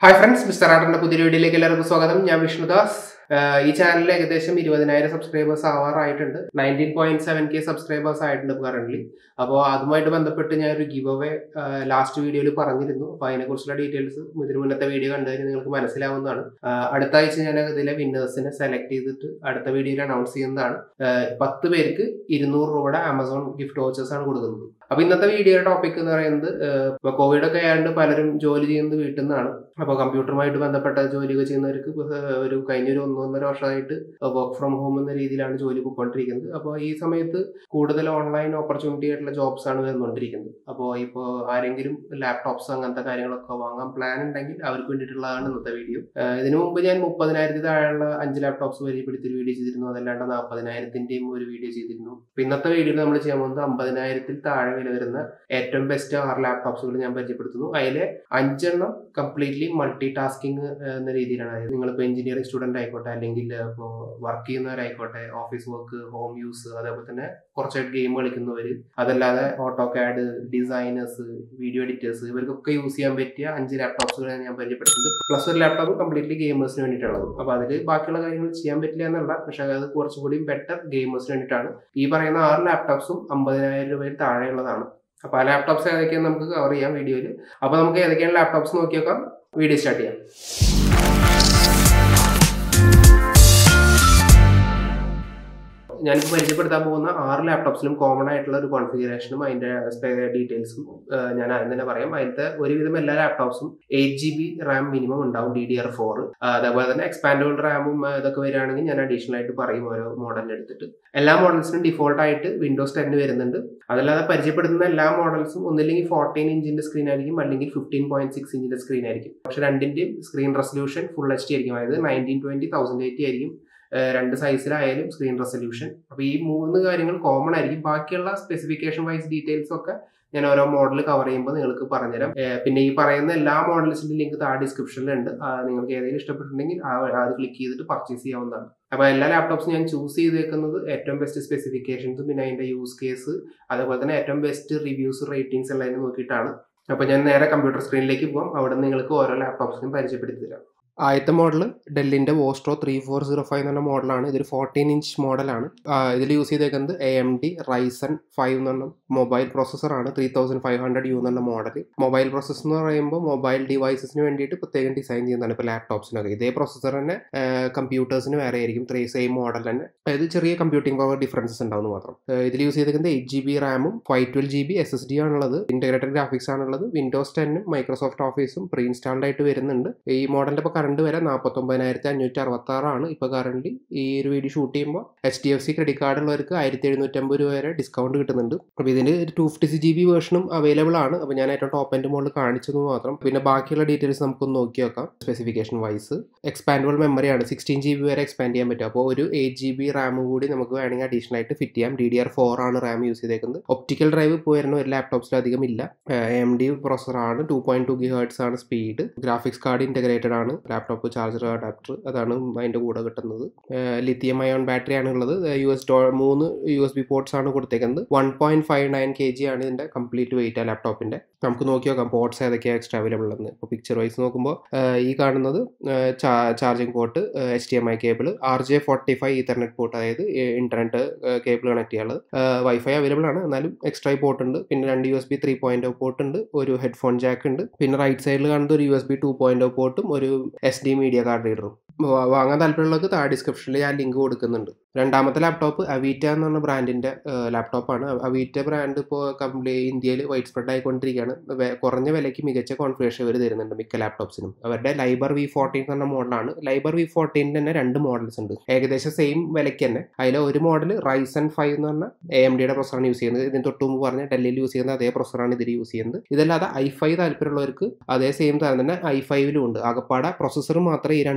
hi friends mister ആർട്ടറിന്റെ പുതിയ വീഡിയോയിലേക്ക് എല്ലാവർക്കും സ്വാഗതം ഞാൻ വിഷ്ണുദാസ് ആഹ് ഈ ചാനലിൽ ഏകദേശം ഇരുപതിനായിരം സബ്സ്ക്രൈബേഴ്സ് ആവാറായിട്ടുണ്ട് nineteen point seven K subscribers ആയിട്ടുണ്ട് കറന്റ് അപ്പോൾ അതുമായിട്ട് ബന്ധപ്പെട്ട് ഞാൻ ഒരു ഗിവ് അവേ ലാസ്റ്റ് വീഡിയോയിൽ പറഞ്ഞിരുന്നു അപ്പോൾ അതിനെക്കുറിച്ചുള്ള ഡീറ്റെയിൽസ് ഇതിന് മുന്നത്തെ വീഡിയോ കണ്ടു കഴിഞ്ഞാൽ നിങ്ങൾക്ക് മനസ്സിലാവുന്നതാണ് ആഹ് അടുത്ത ആഴ്ച ഞാൻ ഇതിലെ വിന്നേഴ്സിനെ സെലക്ട് ചെയ്തിട്ട് അടുത്ത വീഡിയോയിൽ അനൗൺസ് ചെയ്യുന്നതാണ് ആഹ് പത്ത് പേർക്ക് ഇരുന്നൂറ് രൂപയുടെ ആമസോൺ ഗിഫ്റ്റ് വോച്ചേഴ്സ് ആണ് കൊടുക്കുന്നത് അപ്പോൾ ഇന്നത്തെ വീഡിയോയുടെ ടോപ്പിക് എന്ന് പറയുന്നത് ഇപ്പോൾ കോവിഡ് ഒക്കെ ആയതുകൊണ്ട് പലരും ജോലി ചെയ്യുന്നത് വീട്ടിൽ നിന്നാണ് അപ്പോൾ കമ്പ്യൂട്ടറുമായിട്ട് ബന്ധപ്പെട്ട ജോലിയൊക്കെ ചെയ്യുന്നവർക്ക് ഇപ്പൊ, ഏഹ്, ഒരു കഴിഞ്ഞൊരു ഒന്നൊന്നര വർഷമായിട്ട് വർക്ക് ഫ്രം ഹോം എന്ന രീതിയിലാണ് ജോലി പോയിക്കൊണ്ടിരിക്കുന്നത് അപ്പോൾ ഈ സമയത്ത് കൂടുതൽ ഓൺലൈൻ ഓപ്പർച്യൂണിറ്റി ആയിട്ടുള്ള ജോബ്സ് ആണ് വന്നുകൊണ്ടിരിക്കുന്നത് അപ്പോൾ ഇപ്പോൾ ആരെങ്കിലും ലാപ്ടോപ്സ് അങ്ങനത്തെ കാര്യങ്ങളൊക്കെ വാങ്ങാൻ പ്ലാൻ ഉണ്ടെങ്കിൽ അവർക്ക് വേണ്ടിയിട്ടുള്ളതാണ് ഇന്നത്തെ വീഡിയോ ഏഹ്, ഇതിനു മുമ്പ് ഞാൻ മുപ്പതിനായിരത്തി താഴെയുള്ള അഞ്ച് ലാപ്ടോപ്സ് പരിചയപ്പെടുത്തി ഒരു വീഡിയോ ചെയ്തിരുന്നു അതല്ലാണ്ട് നാൽപ്പതിനായിരത്തിന്റെയും ഒരു വീഡിയോ ചെയ്തിരുന്നു അപ്പൊ ഇന്നത്തെ വീഡിയോയിൽ നമ്മൾ ചെയ്യാൻ പോകുന്നത് അമ്പതിനായിരത്തിൽ താഴെ വില വരുന്ന ഏറ്റവും ബെസ്റ്റ് ആറ് ലാപ്ടോപ്സുകൾ ഞാൻ പരിചയപ്പെടുത്തുന്നു അതിലെ അഞ്ചെണ്ണം കംപ്ലീറ്റ്ലി മൾട്ടി ടാസ്കിങ് എന്ന രീതിയിലാണ് അതായത് നിങ്ങളിപ്പോൾ എഞ്ചിനീയറിംഗ് സ്റ്റുഡന്റ് ആയിക്കോട്ടെ അല്ലെങ്കിൽ ഇപ്പോൾ വർക്ക് ചെയ്യുന്നവരായിക്കോട്ടെ ഓഫീസ് വർക്ക് ഹോം യൂസ് അതേപോലെ തന്നെ കുറച്ചായിട്ട് ഗെയിം കളിക്കുന്നവർ അതല്ലാതെ auto CAD designers video editors ഇവർക്കൊക്കെ യൂസ് ചെയ്യാൻ പറ്റിയ അഞ്ച് ലാപ്ടോപ്സുകളാണ് ഞാൻ പരിചയപ്പെടുത്തുന്നത് പ്ലസ് ഒരു ലാപ്ടോപ്പ് കംപ്ലീറ്റ്ലി ഗെയിമേഴ്സിന് വേണ്ടിയിട്ടുള്ളത് അപ്പോൾ അതിൽ ബാക്കിയുള്ള കാര്യങ്ങൾ ചെയ്യാൻ പറ്റില്ല എന്നല്ല പക്ഷേ അത് കുറച്ചും കൂടി ബെറ്റർ ഗെയിമേഴ്സിന് വേണ്ടിയിട്ടാണ് ഈ പറയുന്ന ആറ് ലാപ്ടോപ്സും അമ്പതിനായിരം രൂപയിൽ താഴെയുള്ളതാണ് അപ്പോൾ ആ ലാപ്ടോപ്സ് ഏതൊക്കെയാണ് നമുക്ക് കവർ ചെയ്യാം വീഡിയോയിൽ അപ്പോൾ നമുക്ക് ഏതൊക്കെയാണ് ലാപ്ടോപ്സ് നോക്കി നോക്കാം വീഡിയോ സ്റ്റാർട്ട് ചെയ്യാം ഞാനിപ്പോൾ പരിചയപ്പെടുത്താൻ പോകുന്ന ആറ് ലാപ്ടോപ്സിലും കോമൺ ആയിട്ടുള്ള ഒരു കോൺഫിഗറേഷനും അതിന്റെ ഡീറ്റെയിൽസും ഞാൻ ആദ്യം തന്നെ പറയാം അതിലത്തെ ഒരുവിധം എല്ലാ ലാപ്ടോപ്സും eight G B RAM minimum ഉണ്ടാവും ഡി ഡി ആർ ഫോർ അതേപോലെ തന്നെ എക്സ്പാൻഡബിൾ റാമും ഇതൊക്കെ വരികയാണെങ്കിൽ ഞാൻ അഡീഷണൽ ആയിട്ട് പറയും ഓരോ മോഡലിന് എടുത്തിട്ട് എല്ലാ മോഡൽസിനും ഡിഫോൾട്ട് ആയിട്ട് വിൻഡോസ് ടെൻ വരുന്നുണ്ട് അതല്ലാതെ പരിചയപ്പെടുത്തുന്ന എല്ലാ മോഡൽസും ഒന്നില്ലെങ്കിൽ ഫോർട്ടീൻ ഇഞ്ചിന്റെ സ്ക്രീൻ ആയിരിക്കും അല്ലെങ്കിൽ ഫിഫ്റ്റീൻ പോയിന്റ് സിക്സ് ഇഞ്ചിന്റെ സ്ക്രീൻ ആയിരിക്കും പക്ഷെ രണ്ടിന്റെയും screen resolution full H D ആയിരിക്കും അതായത് നയൻറ്റീൻ ട്വന്റി തൗസൻഡ് എയ്റ്റി ആയിരിക്കും ഏഹ് രണ്ട് സൈസിലായാലും സ്ക്രീൻ റെസൊല്യൂഷൻ അപ്പോൾ ഈ മൂന്ന് കാര്യങ്ങൾ കോമൺ ആയിരിക്കും ബാക്കിയുള്ള സ്പെസിഫിക്കേഷൻ വൈസ് ഡീറ്റെയിൽസ് ഒക്കെ ഞാൻ ഓരോ മോഡൽ കവർ ചെയ്യുമ്പോൾ നിങ്ങൾക്ക് പറഞ്ഞുതരാം ഏഹ് പിന്നെ ഈ പറയുന്ന എല്ലാ മോഡൽസിന്റെ ലിങ്ക് താഴെ ഡിസ്ക്രിപ്ഷനിലുണ്ട് ആ, നിങ്ങൾക്ക് ഏതെങ്കിലും ഇഷ്ടപ്പെട്ടിട്ടുണ്ടെങ്കിൽ ആ അത് ക്ലിക്ക് ചെയ്തിട്ട് പർച്ചേസ് ചെയ്യാവുന്നതാണ് അപ്പോൾ എല്ലാ ലാപ്ടോപ്സും ഞാൻ ചൂസ് ചെയ്തേക്കുന്നത് ഏറ്റവും ബെസ്റ്റ് സ്പെസിഫിക്കേഷൻസും പിന്നെ അതിന്റെ യൂസ് കേസ് അതേപോലെ തന്നെ ഏറ്റവും ബെസ്റ്റ് റിവ്യൂസ് റേറ്റിംഗ്സ് എല്ലാം നോക്കിയിട്ടാണ് അപ്പോൾ ഞാൻ നേരെ കമ്പ്യൂട്ടർ സ്ക്രീനിലേക്ക് പോകാം അവിടെ നിങ്ങൾക്ക് ഓരോ ലാപ്ടോപ്സിനും പരിചയപ്പെടുത്തി തരാം ആദ്യത്തെ മോഡൽ ഡെല്ലിന്റെ Vostro three four zero five എന്ന് പറഞ്ഞ മോഡലാണ് ഇതൊരു ഫോർട്ടീൻ ഇഞ്ച് മോഡലാണ് ഇതിൽ യൂസ് ചെയ്തേക്കുന്നത് A M D Ryzen five എന്ന് പറഞ്ഞ മൊബൈൽ പ്രോസസ്സറാണ് three thousand five hundred U എന്ന് പറഞ്ഞ മോഡൽ മൊബൈൽ പ്രോസസ്സർ എന്ന് പറയുമ്പോൾ മൊബൈൽ ഡിവൈസസിന് വേണ്ടിയിട്ട് പ്രത്യേകം ഡിസൈൻ ചെയ്യുന്നതാണ് ഇപ്പോൾ ലാപ്ടോപ്സിനൊക്കെ ഇതേ പ്രോസസ്സർ തന്നെ കമ്പ്യൂട്ടേഴ്സിന് വേറെ ആയിരിക്കും ത്രീ സെയിം മോഡൽ തന്നെ അതായത് ചെറിയ കമ്പ്യൂട്ടിംഗ് പവർ ഡിഫറൻസസ് ഉണ്ടാവുന്നു മാത്രം ഇതിൽ യൂസ് ചെയ്തേക്കുന്നത് എയ്റ്റ് ജി ബി റാമും five twelve G B S S D ആണുള്ളത് ഇന്റഗ്രേറ്റഡ് ഗ്രാഫിക്സ് ആണുള്ളത് വിൻഡോസ് ടെന്നും മൈക്രോസോഫ്റ്റ് ഓഫീസും പ്രീ ഇൻസ്റ്റാൾഡ് ആയിട്ട് വരുന്നുണ്ട് ഈ മോഡലിന്റെ ഇപ്പോൾ കറണ്ട് വരെ നാൽപ്പത്തൊമ്പതിനായിരത്തി അഞ്ഞൂറ്റി അറുപത്തി ആറാണ് ഇപ്പോൾ കറണ്ട് ഈ ഒരു വീഡിയോ ഷൂട്ട് ചെയ്യുമ്പോൾ H D F C credit card ഉള്ളവർക്ക് ആയിരത്തി എഴുന്നൂറ്റമ്പത് രൂപ വരെ ഡിസ്കൗണ്ട് കിട്ടുന്നുണ്ട് അപ്പോൾ ഇതിന് two fifty C G B വേർഷനും അവൈലബിൾ ആണ് അപ്പോൾ ഞാൻ ഏറ്റവും ടോപ്പ് എൻ്റെ മോഡൽ കാണിച്ചത് മാത്രം പിന്നെ ബാക്കിയുള്ള ഡീറ്റെയിൽസ് നമുക്കൊന്ന് നോക്കി നോക്കാം സ്പെസിഫിക്കേഷൻ വൈസ് എക്സ്പാൻഡബിൾ മെമ്മറിയാണ് സിക്സ്റ്റീൻ ജി ബി വരെ എക്സ്പാൻഡ് ചെയ്യാൻ പറ്റും അപ്പോൾ ഒരു എയ്റ്റ് ജി ബി റാം കൂടി നമുക്ക് വേണമെങ്കിൽ അഡീഷണൽ ആയിട്ട് ഫിറ്റ് ചെയ്യാം ഡി ഡി ആർ ഫോർ ആണ് റാം യൂസ് ചെയ്തേക്കുന്നത് ഒപ്റ്റിക്കൽ ഡ്രൈവ് ഇപ്പോൾ വരുന്ന ഒരു ലാപ്ടോപ്സിലധികം ഇല്ല എം ഡി പ്രോസറാണ് two point two gigahertz ആണ് സ്പീഡ് ഗ്രാഫിക്സ് കാർഡ് ഇന്റഗ്രേറ്റഡ് ആണ് ലാപ്ടോപ്പ് ചാർജർ അഡാപ്റ്റർ അതാണ് അതിന്റെ കൂടെ കിട്ടുന്നത് ലിത്തിയം അയോൺ ബാറ്ററി ആണ് ഉള്ളത് യു എസ് ഡോ മൂന്ന് യു എസ് ബി പോർട്സ് ആണ് കൊടുത്തേക്കുന്നത് one point five nine K G ആണ് ഇതിന്റെ കംപ്ലീറ്റ് വെയിറ്റ് ആ ലാപ്ടോപ്പിന്റെ നമുക്ക് നോക്കി നോക്കാം പോർട്സ് ഏതൊക്കെയാണ് എക്സ്ട്രാ അവൈലബിൾ എന്ന് ഇപ്പോൾ പിക്ചർ വൈസ് നോക്കുമ്പോൾ ഈ കാണുന്നത് charging port H D M I cable R J forty five ethernet port അതായത് ഇന്റർനെറ്റ് കേബിൾ കണക്ട് ചെയ്യാനുള്ളത് വൈഫൈ അവൈലബിൾ ആണ് എന്നാലും എക്സ്ട്രാ പോർട്ട് ഉണ്ട് പിന്നെ രണ്ട് U S B three point port ഉണ്ട് ഒരു ഹെഡ്ഫോൺ ജാക്ക് ഉണ്ട് പിന്നെ റൈറ്റ് സൈഡിൽ കാണുന്നത് ഒരു U S B two point പോർട്ടും ഒരു എസ് ഡി മീഡിയ കാർഡ് റീഡറും വാങ്ങാൻ താല്പര്യമുള്ളവർക്ക് താഴെ ഡിസ്ക്രിപ്ഷനിൽ ഞാൻ ലിങ്ക് കൊടുക്കുന്നുണ്ട് രണ്ടാമത്തെ ലാപ്ടോപ്പ് അവീറ്റ എന്ന് പറഞ്ഞ ബ്രാൻഡിന്റെ ലാപ്ടോപ്പാണ് അവീറ്റ ബ്രാൻഡ് ഇപ്പോൾ കംപ്ലീ ഇന്ത്യയിൽ വൈഡ് സ്പ്രെഡ് ആയിക്കൊണ്ടിരിക്കുകയാണ് കുറഞ്ഞ വിലയ്ക്ക് മികച്ച കോൺഫിഗറേഷൻ ഇവർ തരുന്നുണ്ട് മിക്ക ലാപ്ടോപ്സിനും അവരുടെ ലൈബർ വി ഫോർട്ടീൻ എന്ന് പറഞ്ഞ മോഡലാണ് ലൈബർ വി ഫോർട്ടീനിൽ തന്നെ രണ്ട് മോഡൽസ് ഉണ്ട് ഏകദേശം സെയിം വിലയ്ക്ക് തന്നെ അതിൽ ഒരു മോഡൽ റൈസൺ ഫൈവ് എന്ന് പറഞ്ഞ എ എം ഡിയുടെ പ്രൊസറാണ് യൂസ് ചെയ്യുന്നത് ഇതിന് തൊട്ട് മുമ്പ് പറഞ്ഞ ഡൽഹിയിൽ യൂസ് ചെയ്യുന്ന അതേ പ്രൊസറാണ് ഇതിൽ യൂസ് ചെയ്യുന്നത് ഇതല്ലാതെ ഐ ഫൈവ് താല്പര്യമുള്ളവർക്ക് അതേ സെയിം തരം തന്നെ ഐ ഫൈവിലും ഉണ്ട് ആകപ്പാടെ പ്രൊസസ്സർ മാത്രമേ ഈ രണ്ട് മോഡൽസ്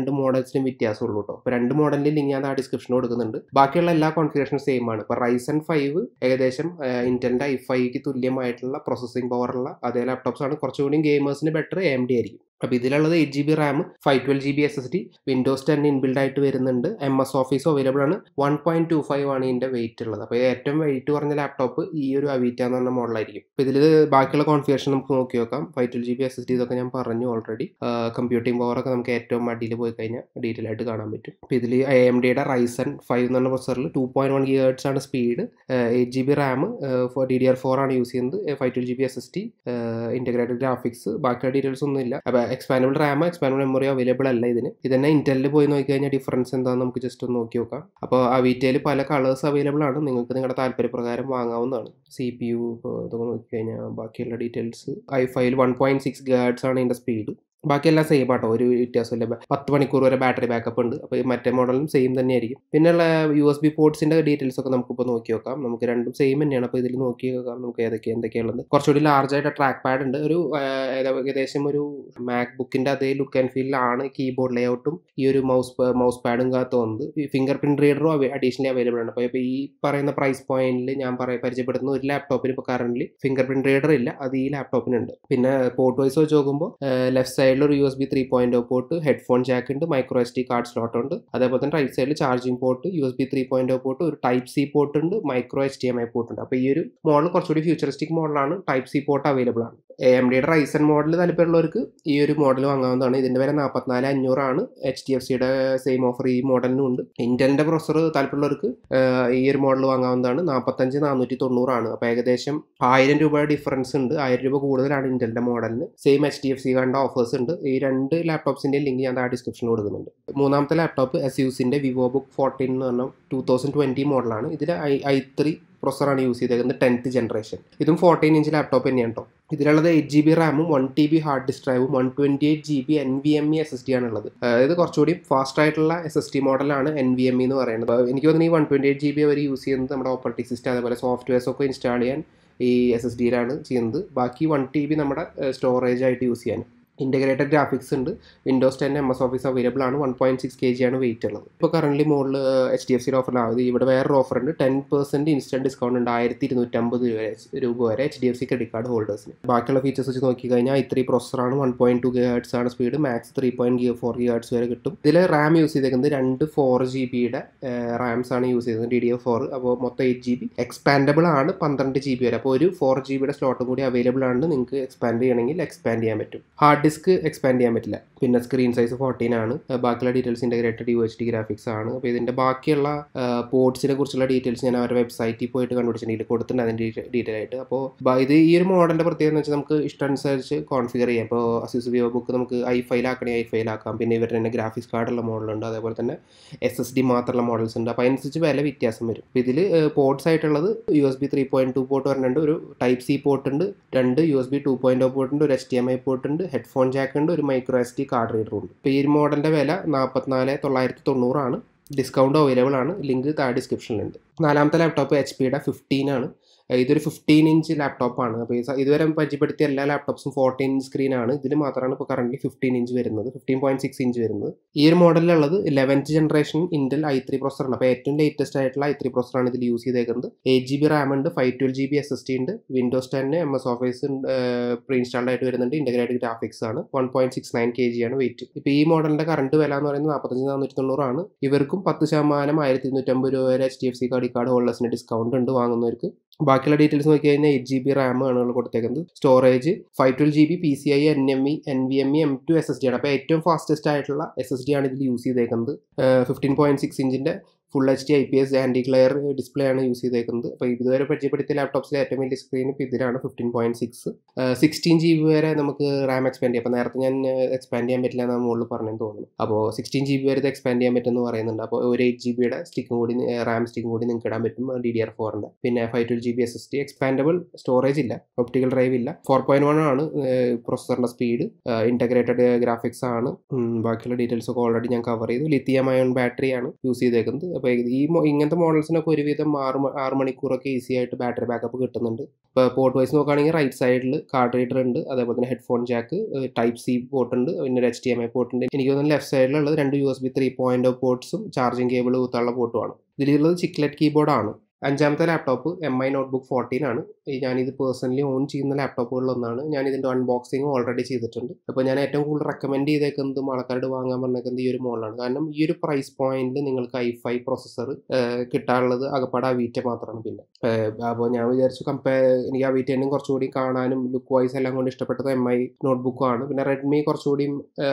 എല്ലാത്തിനും വ്യത്യാസമുള്ളൂ കേട്ടോ അപ്പോൾ രണ്ട് മോഡലിൻ്റെ ലിങ്ക് ഞാൻ ആ ഡിസ്ക്രിപ്ഷനിൽ കൊടുക്കുന്നുണ്ട് ബാക്കിയുള്ള എല്ലാ കോൺഫിഗറേഷനും സെയിം ആണ് ഇപ്പോൾ റൈസൺ ഫൈവ് ഏകദേശം ഇന്റലിൻ്റെ ഐ ഫൈക്ക് തുല്യമായിട്ടുള്ള പ്രോസസ്സിംഗ് പവറുള്ള അതേ ലാപ്ടോപ്സ് ആണ് കുറച്ചുകൂടി ഗെയിമേഴ്സിന് ബെറ്റർ എം ഡി ആയിരിക്കും അപ്പോൾ ഇതിലുള്ളത് eight G B RAM five twelve G B S S D Windows ten inbuilt ആയിട്ട് വരുന്നുണ്ട് എം എസ് ഓഫീസ് അവൈലബിൾ ആണ് വൺ പോയിന്റ് ടു ഫൈവ് ആണ് ഇതിൻ്റെ വെയിറ്റ് ഉള്ളത് അപ്പോൾ ഏറ്റവും വെയിറ്റ് കുറഞ്ഞ ലാപ്ടോപ്പ് ഈ ഒരു അവീറ്റ എന്ന് പറഞ്ഞ മോഡലായിരിക്കും അപ്പോൾ ഇതിൽ ബാക്കിയുള്ള കോൺഫിഗറേഷൻ നമുക്ക് നോക്കി നോക്കാം five twelve G B S S D ഇതൊക്കെ ഞാൻ പറഞ്ഞു ഓൾറെഡി കമ്പ്യൂട്ടിംഗ് പവറൊക്കെ നമുക്ക് ഏറ്റവും അടിയിൽ പോയി കഴിഞ്ഞാൽ ഡീറ്റെയിൽ ആയിട്ട് കാണാൻ പറ്റും അപ്പോൾ ഇതിൽ എ എം ഡിയുടെ റൈസൺ ഫൈവ് എന്ന് പറഞ്ഞ പ്രൊസറിൽ ടു പോയിന്റ് വൺ ഗിഗേർട്സ് ആണ് speed eight G B RAM four D D R four ആണ് യൂസ് ചെയ്യുന്നത് five twelve G B S S T integrated graphics ബാക്കിയുള്ള ഡീറ്റെയിൽസ് ഒന്നും ഇല്ല അപ്പോൾ expandable RAM expandable memory available അല്ല ഇതിന് ഇതന്നെ ഇന്റലിൽ പോയി നോക്കി കഴിഞ്ഞാൽ ഡിഫറൻസ് എന്താണെന്ന് നമുക്ക് ജസ്റ്റ് ഒന്ന് നോക്കി നോക്കാം അപ്പോൾ ആ വീറ്റയിൽ പല കളേഴ്സ് അവൈലബിൾ ആണ് നിങ്ങൾക്ക് നിങ്ങളുടെ താല്പര്യപ്രകാരം വാങ്ങാവുന്നതാണ് സി പി യു ഇപ്പോൾ ഇതൊക്കെ നോക്കി കഴിഞ്ഞാൽ ബാക്കിയുള്ള details I five one point six ഗാഡ്സ് ആണ് ഇതിൻ്റെ സ്പീഡ് ബാക്കിയെല്ലാം സെയിം ആട്ടോ ഒരു വ്യത്യാസമില്ല പത്ത് മണിക്കൂർ വരെ ബാറ്ററി ബാക്കപ്പ് ഉണ്ട് അപ്പോൾ മറ്റേ മോഡലും സെയിം തന്നെയായിരിക്കും പിന്നെയുള്ള യു എസ് ബി പോർട്സിൻ്റെ ഡീറ്റെയിൽസ് ഒക്കെ നമുക്കിപ്പോൾ നോക്കി നോക്കാം നമുക്ക് രണ്ടും സെയിം തന്നെയാണ് അപ്പോൾ ഇതിൽ നോക്കി നോക്കാം നമുക്ക് ഏതൊക്കെ എന്തൊക്കെയുള്ളത് കുറച്ചുകൂടി ലാർജ് ആയിട്ട് ട്രാക്ക് പാഡ് ഉണ്ട് ഒരു ഏകദേശം ഒരു മാക് ബുക്കിൻ്റെ അതേ ലുക്ക് ആൻഡ് ഫീലിലാണ് കീബോർഡ് ലേഔട്ടും ഈ ഒരു മൗസ് മൗസ് പാഡും തോന്നുന്നത് ഈ ഫിംഗർ പ്രിന്റ് റീഡറും അഡീഷണലി അവൈലബിൾ ആണ് അപ്പോൾ ഇപ്പോൾ ഈ പറയുന്ന പ്രൈസ് പോയിന്റിൽ ഞാൻ പറയ പരിചയപ്പെടുന്ന ഒരു ലാപ്ടോപ്പിന് ഇപ്പോൾ കറന്റ് ഫിംഗർ പ്രിന്റ് റീഡർ ഇല്ല അത് ഈ ലാപ്ടോപ്പിനുണ്ട് പിന്നെ പോർട്ട് വൈസ് വെച്ച് നോക്കുമ്പോൾ ലെഫ്റ്റ് സൈഡിൽ ഒരു U S B three point port headphone jack ഉണ്ട് micro S T card slot ഉണ്ട് അതേപോലെ തന്നെ റൈറ്റ് സൈഡിൽ charging port U S B three point port ഒരു ടൈപ്പ് സി പോർട്ട് ഉണ്ട് micro S T M I port ഉണ്ട് അപ്പോൾ ഈ ഒരു മോഡൽ കുറച്ചുകൂടി ഫ്യൂച്ചറിസ്റ്റിക് മോഡലാണ് ടൈപ്പ് സി പോർട്ട് അവൈലബിൾ ആണ് എ എം ഡിയുടെ റൈസൺ മോഡൽ താല്പര്യമുള്ളവർക്ക് ഈ ഒരു മോഡൽ വാങ്ങാവുന്നതാണ് ഇതിന്റെ വില നാൽപ്പത്തിനാല് അഞ്ഞൂറാണ് എച്ച് ഡി എഫ് സിയുടെ സെയിം ഓഫർ ഈ മോഡലിനും ഉണ്ട് ഇന്റലിന്റെ പ്രൊസർ താല്പര്യമുള്ളവർക്ക് ഈ ഒരു മോഡൽ വാങ്ങാവുന്നതാണ് നാൽപ്പത്തഞ്ച് നാനൂറ്റി തൊണ്ണൂറാണ് അപ്പോൾ ഏകദേശം ആയിരം രൂപയുടെ ഡിഫറൻസ് ഉണ്ട് ആയിരം രൂപ കൂടുതലാണ് ഇന്റലിന്റെ മോഡലിന് same H D F C കണ്ട ഓഫേഴ്സ് ഉണ്ട് ഈ രണ്ട് ലാപ്ടോപ്സിന്റെ ലിങ്ക് ഞാൻ ആ ഡിസ്ക്രിപ്ഷനിൽ കൊടുക്കുന്നുണ്ട് മൂന്നാമത്തെ ലാപ്ടോപ്പ് എസ് യൂസിന്റെ വിവോ ബുക്ക് ഫോർട്ടീൻ എന്ന് പറഞ്ഞ ടൂ തൗസൻഡ് ട്വന്റി മോഡലാണ് ഇതിൽ ഐ ഐ ത്രീ പ്രൊസറാണ് യൂസ് ചെയ്തേക്കുന്നത് ടെൻത്ത് ജനറേഷൻ ഇതും ഫോർട്ടീൻ ഇഞ്ച് ലാപ്ടോപ്പ് തന്നെയാണ് കേട്ടോ ഇതിലുള്ളത് എയ്റ്റ് ജി ബി റാമും one T B hard disk ഡ്രൈവും one twenty eight G B N V M E S S D ആണുള്ളത് അതായത് കുറച്ചുകൂടി ഫാസ്റ്റ് ആയിട്ടുള്ള എസ് എസ് ടി മോഡലാണ് എൻ വി എം ഇ എന്ന് പറയുന്നത് എനിക്ക് തോന്നുന്നു ഈ one twenty eight G B അവർ യൂസ് ചെയ്യുന്നത് നമ്മുടെ ഓപ്പറേറ്റിംഗ് സിസ്റ്റം അതേപോലെ സോഫ്റ്റ്വെയർസ് ഒക്കെ ഇൻസ്റ്റാൾ ചെയ്യാൻ ഈ എസ് എസ് ഡിയിലാണ് ചെയ്യുന്നത് ബാക്കി വൺ ടി ബി നമ്മുടെ സ്റ്റോറേജ് ആയിട്ട് യൂസ് ചെയ്യാൻ ഇൻറ്റഗ്രേറ്റഡ് ഗ്രാഫിക്സ് ഉണ്ട് Windows ten M S Office available ആണ് one point six K G ആണ് വെയിറ്റ് ഉള്ളത് ഇപ്പോൾ കറന്റ് മുകളിൽ എച്ച് ഡി എഫ് സിയുടെ ഓഫറിലാണ് ഇവിടെ വേറൊരു ഓഫർ ഉണ്ട് ടെൻ പെർസെൻറ്റ് ഇൻസ്റ്റന്റ് ഡിസ്കൗണ്ട് ഉണ്ട് ആയിരത്തി ഇരുന്നൂറ്റമ്പത് രൂപ വരെ H D F C credit card ഹോൾഡേഴ്സിന് ബാക്കിയുള്ള ഫീച്ചേഴ്സ് വെച്ച് നോക്കി കഴിഞ്ഞാൽ ഐ ത്രീ പ്രൊസറാണ് വൺ പോയിന്റ് ടു ഗേർട്സ് ആണ് speed max three point four gigahertz വരെ കിട്ടും ഇതിൽ റാം യൂസ് ചെയ്തേക്കുന്നത് രണ്ട് ഫോർ ജി ബിയുടെ റാംസ് ആണ് യൂസ് ചെയ്തത് ഡി ഡി എഫ് ഫോർ അപ്പോൾ മൊത്തം എയ്റ്റ് ജി ബി എക്സ്പാൻഡബിൾ ആണ് പന്ത്രണ്ട് ജി ബി വരെ അപ്പോൾ ഒരു ഫോർ ജി ബിയുടെ സ്ലോട്ടും കൂടി അവൈലബിൾ ആണ് നിങ്ങൾക്ക് എക്സ്പാൻഡ് ചെയ്യണമെങ്കിൽ എക്സ്പാൻഡ് ചെയ്യാൻ പറ്റും ഹാർഡ് ഡിസ്ക് എക്സ്പാൻഡ് ചെയ്യാൻ പറ്റില്ല പിന്നെ സ്ക്രീൻ സൈസ് ഫോർട്ടീൻ ആണ് ബാക്കിയുള്ള details integrated U H D graphics ആണ് അപ്പോൾ ഇതിൻ്റെ ബാക്കിയുള്ള പോർട്സിനെ കുറിച്ചുള്ള ഡീറ്റെയിൽസ് ഞാൻ അവരുടെ വെബ്സൈറ്റിൽ പോയിട്ട് കണ്ടുപിടിച്ചിട്ടുണ്ടെങ്കിൽ കൊടുത്തിട്ടുണ്ട് അതിൻ്റെ ഡീറ്റെയിൽ ആയിട്ട് അപ്പോൾ ഇത് ഈ ഒരു മോഡലിൻ്റെ പ്രത്യേകത എന്ന് വെച്ചാൽ നമുക്ക് ഇഷ്ടമനുസരിച്ച് കോൺഫിഗർ ചെയ്യാം ഇപ്പോൾ അസ്യൂസ് വിവോ ബുക്ക് നമുക്ക് ഐ ഫൈലാക്കണേ ഐ ഫൈലാക്കാം പിന്നെ ഇവരുടെ തന്നെ ഗ്രാഫിക്സ് കാർഡുള്ള മോഡലുണ്ട് അതേപോലെ തന്നെ എസ് എസ് ഡി മാത്രമുള്ള മോഡൽസ് ഉണ്ട് അപ്പോൾ അതിനനുസരിച്ച് വില വ്യത്യാസം വരും അപ്പോൾ ഇതിൽ പോർട്സ് ആയിട്ടുള്ളത് U S B three point two port വരുന്നുണ്ട് ഒരു ടൈപ്പ് സി പോർട്ട് ഉണ്ട് രണ്ട് U S B two point port ഉണ്ട് ഒരു H T M I port ഉണ്ട് ഹെഡ്ഫോൺ ജാക്ക് ഉണ്ട് ഒരു micro S T card reader ഉണ്ട് ഇപ്പോൾ ഈ മോഡലിൻ്റെ വില നാൽപ്പത്തിനാല് തൊള്ളായിരത്തി തൊണ്ണൂറാണ് ഡിസ്കൗണ്ട് അവൈലബിൾ ആണ് ലിങ്ക് താഴെ ഡിസ്ക്രിപ്ഷനിലുണ്ട് നാലാമത്തെ ലാപ്ടോപ്പ് എച്ച് പിയുടെ ഫിഫ്റ്റീൻ ആണ് ഇതൊരു ഫിഫ്റ്റീൻ ഇഞ്ച് ലാപ്ടോപ്പാണ് അപ്പോൾ ഇതുവരെ പരിചയപ്പെടുത്തിയ എല്ലാ ലാപ്ടോപ്സും ഫോർട്ടീൻ ഇഞ്ച് സ്ക്രീനാണ് ഇതിൽ മാത്രമാണ് ഇപ്പോൾ കറന്റ് ഫിഫ്റ്റീൻ ഇഞ്ച് വരുന്നത് ഫിഫ്റ്റീൻ പോയിന്റ് സിക്സ് ഇഞ്ച് വരുന്നത് ഈ ഒരു മോഡലിലുള്ളത് eleventh generation Intel I three പ്രൊസറാണ് അപ്പോൾ ഏറ്റവും ലേറ്റസ്റ്റ് ആയിട്ടുള്ള ഐ ത്രീ പ്രൊസറാണ് ഇതിൽ യൂസ് ചെയ്തേക്കുന്നത് എയ്റ്റ് ജി ബി റാം ഉണ്ട് five twelve G B S S T ഉണ്ട് Windows ten M S Office pre installed ആയിട്ട് വരുന്നുണ്ട് ഇന്റഗ്രേറ്റഡ് ഗ്രാഫിക്സ് ആണ് one point six nine K G ആണ് വെയിറ്റ് ഇപ്പോൾ ഈ മോഡലിന്റെ കറണ്ട് വില എന്ന് പറയുന്നത് നാൽപ്പത്തഞ്ച് നാനൂറ്റി തൊണ്ണൂറാണ് ഇവർക്കും പത്ത് ശതമാനം ആയിരത്തി ഇരുന്നൂറ്റമ്പത് രൂപ വരെ H D F C card card ഹോൾഡേഴ്സിന് ഡിസ്കൗണ്ട് ഉണ്ട് വാങ്ങുന്നവർക്ക് ബാക്കിയുള്ള ഡീറ്റെയിൽസ് നോക്കി കഴിഞ്ഞാൽ എയ്റ്റ് ജി ബി റാം ആണ് കൊടുത്തേക്കുന്നത് storage five twelve G B P C I N M E N V M E M two S S D ആണ് അപ്പോൾ ഏറ്റവും ഫാസ്റ്റസ്റ്റ് ആയിട്ടുള്ള എസ് എസ് ഡി ആണ് ഇതിൽ യൂസ് ചെയ്തേക്കുന്നത് ഫിഫ്റ്റീൻ പോയിന്റ് സിക്സ് ഇഞ്ചിൻ്റെ full H D I P S anti glare display ആണ് use ചെയ്തേക്കുന്നത് അപ്പോൾ ഇതുവരെ പരിചയപ്പെടുത്തിയ ലാപ്ടോപ്സിലെ ഏറ്റവും വലിയ സ്ക്രീൻ ഇപ്പോൾ ഇതിലാണ് fifteen point six sixteen G B വരെ നമുക്ക് റാം എക്സ്പാൻഡ് ചെയ്യാം അപ്പോൾ നേരത്തെ ഞാൻ എക്സ്പാൻഡ് ചെയ്യാൻ പറ്റില്ല എന്നാണ് മുകളിൽ പറഞ്ഞെന്ന് തോന്നുന്നു അപ്പോൾ സിക്സ്റ്റീൻ ജി ബി വരെ ഇത് എക്സ്പാൻഡ് ചെയ്യാൻ പറ്റുമെന്ന് പറയുന്നുണ്ട് അപ്പോൾ ഒരു എയ്റ്റ് ജി ബിയുടെ സ്റ്റിക്കും കൂടി റാം സ്റ്റിക്കും കൂടി നിങ്ങൾക്ക് ഇടാൻ പറ്റും ഡി ഡി ആർ ഫോറിൻ്റെ പിന്നെ five twelve G B S S T expandable storage ഇല്ല ഒപ്റ്റിക്കൽ ഡ്രൈവ് ഇല്ല ഫോർ പോയിന്റ് വൺ ആണ് പ്രൊസസറിൻ്റെ സ്പീഡ് ഇൻറ്റഗ്രേറ്റഡ് ഗ്രാഫിക്സ് ആണ് ബാക്കിയുള്ള ഡീറ്റെയിൽസ് ഒക്കെ ഓൾറെഡി ഞാൻ കവർ ചെയ്തു ലിത്തിയം അയോൺ ബാറ്ററി ആണ് യൂസ് ചെയ്തേക്കുന്നത് അപ്പോൾ ഈ മോ- ഇങ്ങനത്തെ മോഡൽസിനൊക്കെ ഒരുവിധം ആറ് മ- ആറ് മണിക്കൂറൊക്കെ ഈസി ആയിട്ട് ബാറ്ററി ബാക്കപ്പ് കിട്ടുന്നുണ്ട് ഇപ്പോൾ പോർട്ട് വൈസ് നോക്കുകയാണെങ്കിൽ റൈറ്റ് സൈഡിൽ കാർഡ് റീഡർ ഉണ്ട് അതേപോലെ തന്നെ headphone jack type C port ഉണ്ട് പിന്നെ ഒരു H T M I port ഉണ്ട് എനിക്ക് തോന്നുന്നു ലെഫ്റ്റ് സൈഡിലുള്ളത് രണ്ട് U S B three point പോർട്സും ചാർജിങ് കേബിൾ കുത്താനുള്ള പോർട്ടുമാണ് ഇതിലുള്ളത് ചിക്ലെറ്റ് കീബോർഡാണ് അഞ്ചാമത്തെ laptop M I notebook fourteen ആണ് ഈ ഞാനിത് പേഴ്സണലി ഓൺ ചെയ്യുന്ന ലാപ്ടോപ്പുകളിലൊന്നാണ് ഞാൻ ഇതിൻ്റെ അൺബോക്സിങ് ഓൾറെഡി ചെയ്തിട്ടുണ്ട് അപ്പോൾ ഞാൻ ഏറ്റവും കൂടുതൽ റെക്കമെൻഡ് ചെയ്തേക്കുന്നതും ആൾക്കാരോട് വാങ്ങാൻ പറഞ്ഞേക്കുന്നത് ഈ ഒരു മോഡലാണ് കാരണം ഈ ഒരു പ്രൈസ് പോയിന്റിൽ നിങ്ങൾക്ക് ഐ ഫൈ പ്രൊസസ്സർ കിട്ടാനുള്ളത് അകപ്പാടെ അവീറ്റ മാത്രമാണ് പിന്നെ അപ്പോൾ ഞാൻ വിചാരിച്ചു കമ്പയർ എനിക്ക് അവീറ്റേനും കുറച്ചുകൂടി കാണാനും ലുക്ക് വൈസ് എല്ലാം കൊണ്ട് ഇഷ്ടപ്പെട്ടത് എം ഐ നോട്ട്ബുക്കാണ് പിന്നെ റെഡ്മി കുറച്ചുകൂടി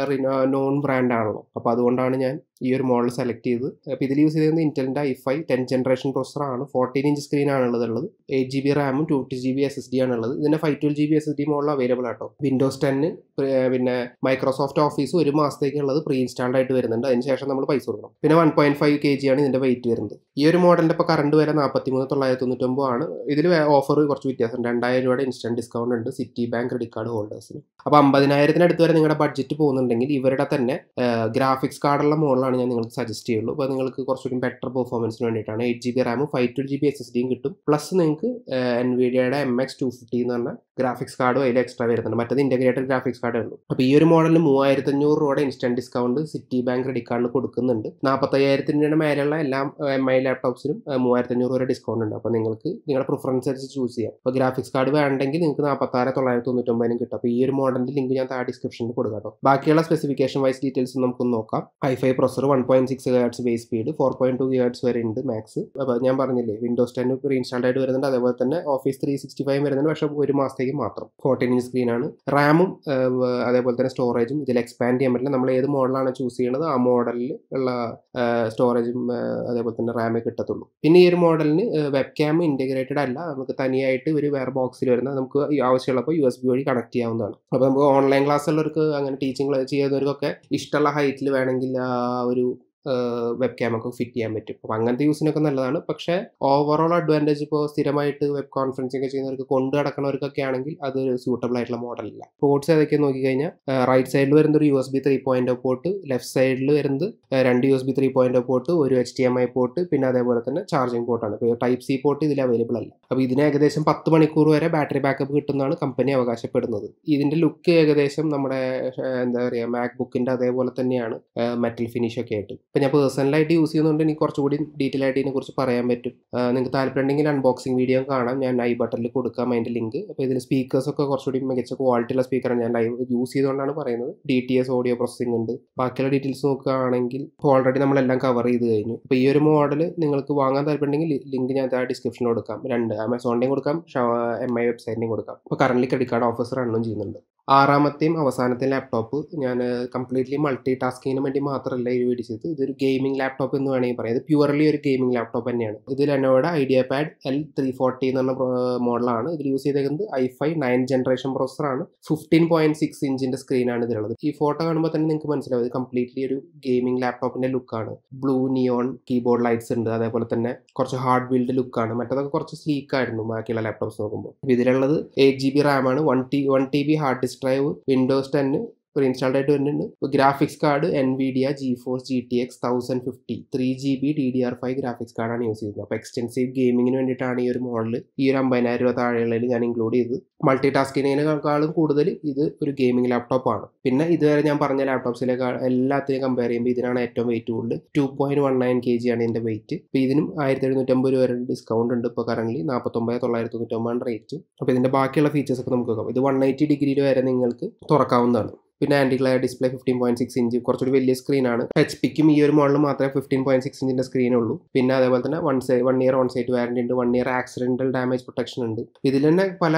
നോൺ ബ്രാൻഡ് ആണല്ലോ അപ്പോൾ അതുകൊണ്ടാണ് ഞാൻ ഈ ഒരു മോഡൽ സെലക്ട് ചെയ്ത് അപ്പോൾ ഇതിൽ യൂസ് ചെയ്തിരുന്നത് ഇൻറ്റലിൻ്റെ ഐ ഫൈവ് ടെൻ ജനറേഷൻ പ്രൊസറാണ് ഫോർട്ടീൻ ഇഞ്ച് സ്ക്രീൻ ആണുള്ളത് ഉള്ളത് എയ്റ്റ് ജി ബി റാമും two two G B S S D ആണുള്ളത് ഇതിൻ്റെ five twelve G B S S D model available ആട്ടോ വിൻഡോസ് ടെന്ന് പിന്നെ മൈക്രോസോഫ്റ്റ് ഓഫീസ് ഒരു മാസത്തേക്കുള്ളത് പ്രീ ഇൻസ്റ്റാൾഡ് ആയിട്ട് വരുന്നുണ്ട് അതിന് ശേഷം നമ്മൾ പൈസ കൊടുക്കണം പിന്നെ one point five K G ആണ് ഇതിൻ്റെ വെയിറ്റ് വരുന്നത് ഈ ഒരു മോഡലിൻ്റെ ഇപ്പോൾ കറണ്ട് വരെ നാൽപ്പത്തി മൂന്ന് തൊള്ളായിരത്തി തൊണ്ണൂറ്റൊമ്പത് ആണ് ഇതിൽ ഓഫർ കുറച്ച് വ്യത്യാസം രണ്ടായിരം രൂപയുടെ ഇൻസ്റ്റന്റ് ഡിസ്കൗണ്ട് ഉണ്ട് സിറ്റി ബാങ്ക് ക്രെഡിറ്റ് കാർഡ് ഹോൾഡേഴ്സിന് അപ്പോൾ അമ്പതിനായിരത്തിനടുത്ത് വരെ നിങ്ങളുടെ ബഡ്ജറ്റ് പോകുന്നുണ്ടെങ്കിൽ ഇവരുടെ തന്നെ ഗ്രാഫിക്സ് കാർഡുള്ള മോഡലാണ് ഞാൻ നിങ്ങൾക്ക് സജസ്റ്റ് ചെയ്യുള്ളൂ അപ്പോൾ നിങ്ങൾക്ക് കുറച്ചുകൂടി ബെറ്റർ പെർഫോമൻസിന് വേണ്ടിയിട്ടാണ് എയ്റ്റ് ജി ബി റാമും five two G B S S ഡിയും കിട്ടും പ്ലസ് നിങ്ങൾക്ക് എൻവിഡിയയുടെ എം എക്സ് ടു ഫിഫ്റ്റി എന്ന് പറഞ്ഞ ഗ്രാഫിക്സ് കാർഡും അതിൽ എക്സ്ട്രാ വരുന്നുണ്ട് മറ്റത് ഇൻറ്റഗ്രേറ്റഡ് ഗ്രാഫിക്സ് കാർഡേ ഉള്ളൂ അപ്പോൾ ഈ ഒരു മോഡലിന് മൂവായിരത്തി അഞ്ഞൂറ് രൂപയുടെ instant discount Citibank credit കാർഡിന് കൊടുക്കുന്നുണ്ട് നാൽപ്പത്തയ്യായിരത്തിൻ്റെ മേലെയുള്ള എല്ലാ എം ഐ ലാപ്ടോപ്സിനും മൂവായിരത്തി അഞ്ഞൂറ് വരെ ഡിസ്കൗണ്ട് ഉണ്ട് അപ്പോൾ നിങ്ങൾക്ക് നിങ്ങളുടെ പ്രിഫറൻസ് അനുസരിച്ച് ചൂസ് ചെയ്യാം അപ്പോൾ ഗ്രാഫിക്സ് കാർഡ് വേണ്ടെങ്കിൽ നിങ്ങൾക്ക് നാൽപ്പത്താറ് തൊള്ളായിരത്തി തൊണ്ണൂറ്റൊമ്പതിനും കിട്ടും അപ്പോൾ ഈ ഒരു മോഡലിൻ്റെ ലിങ്ക് ഞാൻ താഴെ ഡിസ്ക്രിപ്ഷനിൽ കൊടുക്കാം കേട്ടോ ബാക്കിയുള്ള സ്പെസിഫിക്കേഷൻ വൈസ് ഡീറ്റെയിൽസ് നമുക്കൊന്ന് നോക്കാം I five processor one point six gigahertz base speed four point two gigahertz വരെ ഉണ്ട് മാക്സ് അപ്പോൾ ഞാൻ പറഞ്ഞില്ലേ വിൻഡോസ് ടെൻ പ്രീ ഇൻസ്റ്റാൾഡ് ആയിട്ട് വരുന്നുണ്ട് അതേപോലെ തന്നെ ഓഫീസ് ത്രീ സിക്സ്റ്റി ഫൈവ് വരുന്നുണ്ട് പക്ഷേ ഒരു മാസത്തേക്ക് മാത്രം ഫോർട്ടീൻ ഇഞ്ച് സ്ക്രീനാണ് റാമും അതേപോലെ തന്നെ സ്റ്റോറേജും ഇതിൽ എക്സ്പാൻഡ് ചെയ്യാൻ പറ്റില്ല നമ്മൾ ഏത് മോഡലാണ് ചൂസ് ചെയ്യുന്നത് ആ മോഡലിൽ ഉള്ള സ്റ്റോറേജും അതേപോലെ തന്നെ റാമേ കിട്ടത്തുള്ളൂ പിന്നെ ഈ ഒരു മോഡലിന് വെബ് ക്യാം ഇൻറ്റഗ്രേറ്റഡ് അല്ല നമുക്ക് തനിയായിട്ട് ഒരു വേറെ ബോക്സിൽ വരുന്ന നമുക്ക് ഈ ആവശ്യമുള്ളപ്പോൾ യു എസ് ബി വഴി കണക്ട് ചെയ്യാവുന്നതാണ് അപ്പോൾ നമുക്ക് ഓൺലൈൻ ക്ലാസ്സുള്ളവർക്ക് അങ്ങനെ ടീച്ചിങ് ചെയ്യുന്നവർക്കൊക്കെ ഇഷ്ടമുള്ള ഹൈറ്റിൽ വേണമെങ്കിൽ ആ ഒരു വെബ് ക്യാമൊക്കെ ഫിറ്റ് ചെയ്യാൻ പറ്റും അപ്പോൾ അങ്ങനത്തെ യൂസിനൊക്കെ നല്ലതാണ് പക്ഷേ ഓവറോൾ അഡ്വാൻറ്റേജ് ഇപ്പോൾ സ്ഥിരമായിട്ട് വെബ് കോൺഫറൻസിംഗ് ഒക്കെ ചെയ്യുന്നവർക്ക് കൊണ്ടു നടക്കുന്നവർക്കൊക്കെ ആണെങ്കിൽ അത് സൂട്ടബിൾ ആയിട്ടുള്ള മോഡലല്ല പോർട്സ് ഏതൊക്കെയെന്ന് നോക്കിക്കഴിഞ്ഞാൽ റൈറ്റ് സൈഡിൽ വരുന്ന ഒരു U S B three point port left സൈഡിൽ വരുന്നത് രണ്ട് U S B three point port ഒരു H T M I port പിന്നെ അതേപോലെ തന്നെ ചാർജിങ് പോർട്ടാണ് ഇപ്പോൾ ടൈപ്പ് സി പോർട്ട് ഇതിൽ അവൈലബിൾ അല്ല അപ്പോൾ ഇതിന് ഏകദേശം പത്ത് മണിക്കൂർ വരെ ബാറ്ററി ബാക്കപ്പ് കിട്ടുന്നതാണ് കമ്പനി അവകാശപ്പെടുന്നത് ഇതിൻ്റെ ലുക്ക് ഏകദേശം നമ്മുടെ എന്താ പറയുക മാക് ബുക്കിൻ്റെ അതേപോലെ തന്നെയാണ് മെറ്റൽ ഫിനിഷ് ഒക്കെ ആയിട്ട് ഇപ്പോൾ ഞാൻ പേഴ്സണലായിട്ട് യൂസ് ചെയ്യുന്നതുകൊണ്ട് എനിക്ക് കുറച്ചുകൂടി ഡീറ്റെയിൽ ആയിട്ട് ഇതിനെക്കുറിച്ച് പറയാൻ പറ്റും നിങ്ങൾക്ക് താല്പര്യമുണ്ടെങ്കിൽ അൺബോക്സിംഗ് വീഡിയോ കാണാം ഞാൻ ഐ ബട്ടണിൽ കൊടുക്കാം അതിൻ്റെ ലിങ്ക് അപ്പോൾ ഇതിൽ സ്പീക്കേഴ്സ് ഒക്കെ കുറച്ചുകൂടി മികച്ച ക്വാളിറ്റിയുള്ള സ്പീക്കറാണ് ഞാൻ ലൈവ് യൂസ് ചെയ്തുകൊണ്ടാണ് പറയുന്നത് D T S audio processing ഉണ്ട് ബാക്കിയുള്ള ഡീറ്റെയിൽസ് നോക്കുകയാണെങ്കിൽ ഓൾറെഡി നമ്മളെല്ലാം കവർ ചെയ്ത് കഴിഞ്ഞു അപ്പോൾ ഈ ഒരു മോഡൽ നിങ്ങൾക്ക് വാങ്ങാൻ താല്പര്യമുണ്ടെങ്കിൽ ലിങ്ക് ഞാൻ ഡിസ്ക്രിപ്ഷനിൽ കൊടുക്കാം രണ്ട് ആമസോണിൻ്റെയും കൊടുക്കാം എം ഐ വെബ്സൈറ്റിൻ്റെയും കൊടുക്കാം അപ്പോൾ കറന്റ് ക്രെഡിറ്റ് കാർഡ് ഓഫീസർ റണ്ണും ചെയ്യുന്നുണ്ട് ആറാമത്തെയും അവസാനത്തെയും ലാപ്ടോപ്പ് ഞാൻ കംപ്ലീറ്റ്ലി മൾട്ടി ടാസ്കിങ്ങിന് വേണ്ടി മാത്രമല്ല ഇത് മേടിച്ചത് ഇതൊരു ഗെയിമിംഗ് ലാപ്ടോപ്പ് എന്ന് വേണമെങ്കിൽ പറയാം ഇത് പ്യുവർലി ഒരു ഗെയിമിംഗ് ലാപ്ടോപ്പ് തന്നെയാണ് ഇത് ലെനോയുടെ IdeaPad L three forty എന്ന് പറഞ്ഞ മോഡലാണ് ഇതിൽ യൂസ് ചെയ്തേക്കുന്നത് ഐ ഫൈവ് നയൻ ജനറേഷൻ പ്രോസറാണ് ഫിഫ്റ്റീൻ പോയിന്റ് സിക്സ് ഇഞ്ചിന്റെ സ്ക്രീനാണ് ഇതിലുള്ളത് ഈ ഫോട്ടോ കാണുമ്പോൾ തന്നെ നിങ്ങൾക്ക് മനസ്സിലാവും ഇത് കംപ്ലീറ്റ്ലി ഒരു ഗെയിമിംഗ് ലാപ്ടോപ്പിന്റെ ലുക്കാണ് ബ്ലൂ നിയോൺ കീബോർഡ് ലൈറ്റ്സ് ഉണ്ട് അതേപോലെ തന്നെ കുറച്ച് ഹാർഡ് ബിൽഡ് ലുക്കാണ് മറ്റതൊക്കെ കുറച്ച് സ്ലീക്ക് ആയിരുന്നു ബാക്കിയുള്ള ലാപ്ടോപ്സ് നോക്കുമ്പോൾ ഇതിലുള്ളത് എയ്റ്റ് ജി ബി റാമാണ് one T one T B hard disk drive Windows ten ഒരു ഇൻസ്റ്റാൾഡ് ആയിട്ട് വരുന്നുണ്ട് graphics card Nvidia GeForce G T X thousand fifty three G B D D R five graphics കാർഡാണ് യൂസ് ചെയ്യുന്നത് അപ്പോൾ extensive ഗെയിമിങ്ങിന് വേണ്ടിയിട്ടാണ് ഈ ഒരു മോഡൽ ഈ ഒരു അമ്പതിനായിരം രൂപ താഴെയുള്ളതിൽ ഞാൻ ഇൻക്ലൂഡ് ചെയ്ത് മൾട്ടി ടാസ്കിങ്ങിനേക്കാളും കൂടുതൽ ഇത് ഒരു ഗെയിമിംഗ് ലാപ്ടോപ്പാണ് പിന്നെ ഇതുവരെ ഞാൻ പറഞ്ഞ ലാപ്ടോപ്സിലേക്കാൾ എല്ലാത്തിനെയും കമ്പയർ ചെയ്യുമ്പോൾ ഇതിനാണ് ഏറ്റവും വെയിറ്റ് കൂടുതൽ two point one nine K G ആണ് ഇതിൻ്റെ വെയിറ്റ് അപ്പോൾ ഇതിനും ആയിരത്തി എഴുന്നൂറ്റമ്പത് രൂപ വരെ ഡിസ്കൗണ്ട് ഉണ്ട് ഇപ്പോൾ കറന്റ് നാൽപ്പത്തൊമ്പത് തൊള്ളായിരത്തി തൊണ്ണൂറ്റൊമ്പതാണ് റേറ്റ് അപ്പോൾ ഇതിൻ്റെ ബാക്കിയുള്ള ഫീച്ചേഴ്സ് ഒക്കെ നമുക്ക് നോക്കാം ഇത് വൺ എയ്റ്റി ഡിഗ്രിയിൽ വരെ നിങ്ങൾക്ക് തുറക്കാവുന്നതാണ് പിന്നെ anti glare display fifteen point six inch കുറച്ചുകൂടി വലിയ സ്ക്രീനാണ് എച്ച് പിക്കും ഈ ഒരു മോഡൽ മാത്രമേ ഫിഫ്റ്റീൻ പോയിന്റ് സിക്സ് ഇഞ്ചിന്റെ സ്ക്രീൻ ഉള്ളൂ പിന്നെ അതേപോലെ തന്നെ വൺ സൈ one year on site warranty ഉണ്ട് one year accidental damage protection ഉണ്ട് ഇതിൽ തന്നെ പല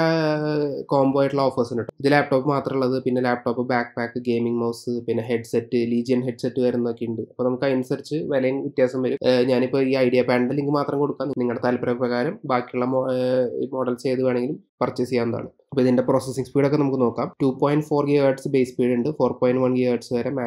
കോംബോ ആയിട്ടുള്ള ഓഫേഴ്സ് ഉണ്ട് ഇത് ലാപ്ടോപ്പ് മാത്രമുള്ളത് പിന്നെ laptop backpack gaming mouse പിന്നെ ഹെഡ്സെറ്റ് ലീജിയൻ ഹെഡ്സെറ്റ് വരുന്നൊക്കെ ഉണ്ട് അപ്പോൾ നമുക്ക് അതനുസരിച്ച് വിലയും വ്യത്യാസം വരും ഞാനിപ്പോൾ ഈ ഐഡിയ പാഡിന്റെ ലിങ്ക് മാത്രം കൊടുക്കാം നിങ്ങളുടെ താല്പര്യപ്രകാരം ബാക്കിയുള്ള മോഡൽസ് ഏത് വേണമെങ്കിലും പർച്ചേസ് ചെയ്യാവുന്നതാണ് അപ്പോൾ ഇതിൻ്റെ പ്രോസസ്സിംഗ് സ്പീഡൊക്കെ നമുക്ക് നോക്കാം two point four gigahertz base speed ഉണ്ട് four point one gigahertz വരെ മാക്സും